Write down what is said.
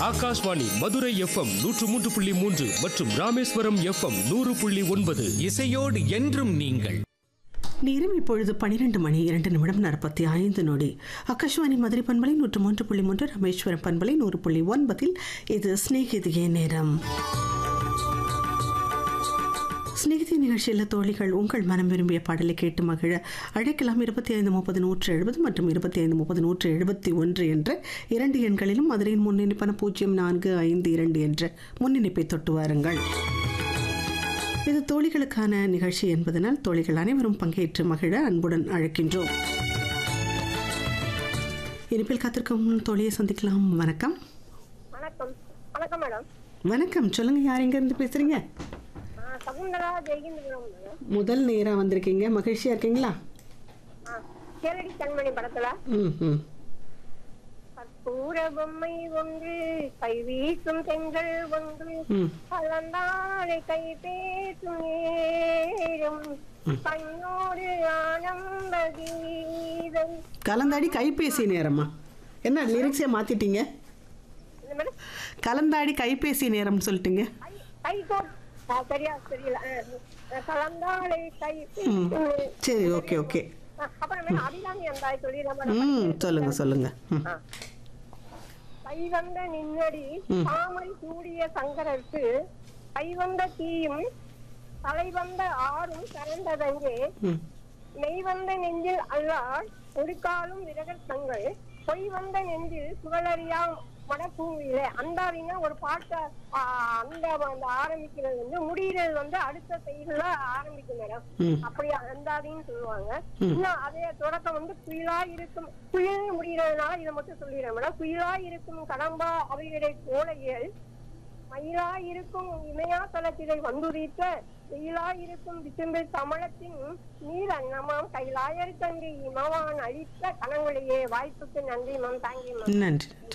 Akashvani Madurai FM நூற்று மூன்று புள்ளி மூன்று மற்றும் ராமேஸ்வரம் எஃப்எம் நூறு புள்ளி ஒன்பது இசையோடு என்றும் நீங்கள் நேரம் இப்பொழுது பனிரெண்டு மணி இரண்டு நிமிடம் நாற்பத்தி ஐந்து நொடி ஆகாஷ்வாணி மதுரை பண்பலை நூற்று மூன்று புள்ளி மூன்று ராமேஸ்வரம் பண்பலை நூறு புள்ளி ஒன்பதில் இது ஸ்நேகிதியே நேரம் ஸ்நேகிதி நிகழ்ச்சியில் தோழிகள் உங்கள் மனம் விரும்பிய பாடலை கேட்டு மகிழ அழைக்கலாம் இருபத்தி ஐந்து முப்பது நூற்று எழுபது மற்றும் இருபத்தி ஐந்து முப்பது நூற்று எழுபத்தி ஒன்று என்ற இரண்டு எண்களிலும் மதுரையின் முன்னிணைப்பான பூஜ்ஜியம் நான்கு ஐந்து இரண்டு என்ற முன்னிணைப்பை தொட்டு வாருங்கள் இது தோழிகளுக்கான நிகழ்ச்சி என்பதனால் தோழிகள் அனைவரும் பங்கேற்று மகிழ அன்புடன் அழைக்கின்றோம் இனிப்பில் காத்திருக்கும் தோழியை சந்திக்கலாம் வணக்கம் வணக்கம் வணக்கம் மேடம் வணக்கம் சொல்லுங்க யார் எங்க இருந்து பேசுறீங்க ஆ, சகுந்தலா ஜெயகிந்தபுரம் மேடம் முதல் நேரா வந்திருக்கீங்க மகிழ்ச்சியா இருக்கீங்களா ஆ, கேளடி கண்மணி படத்துல ம் ம் கற்பூர பொம்மை ஒன்று கை வீசும் பெண்கள் ஒன்று ம் கலந்தாரை கை பேசும் நேரம் கண்ணோடு ஆனந்த கீதம் கலந்தாடி கைபேசி நேரமா என்ன லிரிக்ஸே மாத்திட்டீங்க இந்த மேடம் கலந்தாடி கைபேசி நேரம்னு சொல்லிட்டீங்க கை கை கோட் ஆ, சரியா தெரியல ஆ, கலந்தாரை கை பேசும் நேரம். சரி ஓகே ஓகே ஆ, அப்புறம் மேடம் அபிராமி அந்த சொல்லிடலாம் மேடம் ம் சொல்லுங்க சொல்லுங்க ம் கைவந்த நின்னடி தாமரை சூடிய சங்கரருக்கு கைவந்த தீயும் தலைவந்த ஆறும் கரண்டதங்கே ம் மெய்வந்த நெஞ்சில் அல்லால் ஒரு காலும் விரகர் தங்கள் பொய் வந்த நெஞ்சில் சுழலறியா மனப்பூவிலே அந்தாதின்னா ஒரு பாட்டை ஆ, அந்த அந்த ஆரம்பிக்கிறது வந்து முடிகிறது வந்து அடுத்த செய்தில ஆரம்பிக்கும் மேடம் ம் அப்படி அந்தாதின்னு சொல்லுவாங்க இன்னும் அதே தொடக்கம் வந்து குயிலா இருக்கும் குயில் முடிகிறதுனால இதை மட்டும் சொல்லிடுறேன் மேடம் குயிலா இருக்கும் கடம்பா அவைகளை போலையல் மயிலா இருக்கும் இமயா தலத்திலை வந்துரித்த வெயிலா இருக்கும் விசும்பில் தமிழத்தின் நீர் அன்னமாம் கைலாயர் தங்கி இமவான் அழித்த கணங்களையே வாய்ப்புக்கு நன்றி மேம் தேங்க்யூ மேம் நன்றி